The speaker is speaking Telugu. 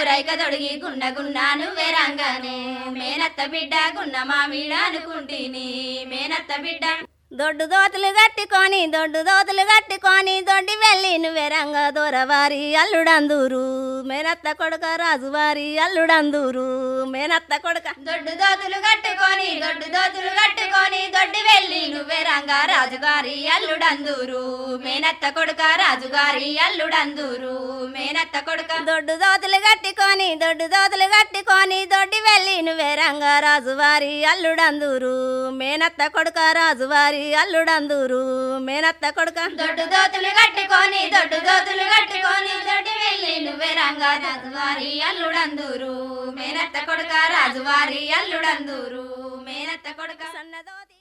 రైక తొడిగి గున్న గున్నా నువ్వే రంగానే మేనత్త బిడ్డ గున్న మామిడ అనుకుంటిని మేనత్త బిడ్డ దొడ్డు దోతులు కట్టుకొని దొడ్డు దోతులు కట్టుకొని దొడ్డి వెళ్ళి నువ్వే రంగ దొరవారి అల్లుడందూరు మేనత్త కొడుక రాజువారి అల్లుడందూరు మేనత్త కొడుక దొడ్డు దోతులు కట్టుకొని దొడ్డు దోతులు కట్టుకొని దొడ్డి వెళ్ళి నువ్వే రంగా రాజుగారి అల్లుడందూరు మేనత్త కొడుక రాజుగారి అల్లుడందూరు మేనత్త కొడుక దొడ్డు దోతులు కట్టుకొని దొడ్డు దోతులు కట్టుకొని దొడ్డి వెళ్ళి నువ్వే రంగ రాజువారి అల్లుడందూరు మేనత్త కొడుక రాజువారి అల్లుడందూరు మేనత్త కొడుక దొడ్డు దోతులు కట్టుకొని దొడ్డు దోతులు కట్టుకొని దొడ్డి వెళ్ళి నువ్వే రంగా రాజువారి అల్లుడందూరు మేనత్త కొడుక రాజువారి అల్లుడందూరు మేనత్త కొడుక సన్నదోతి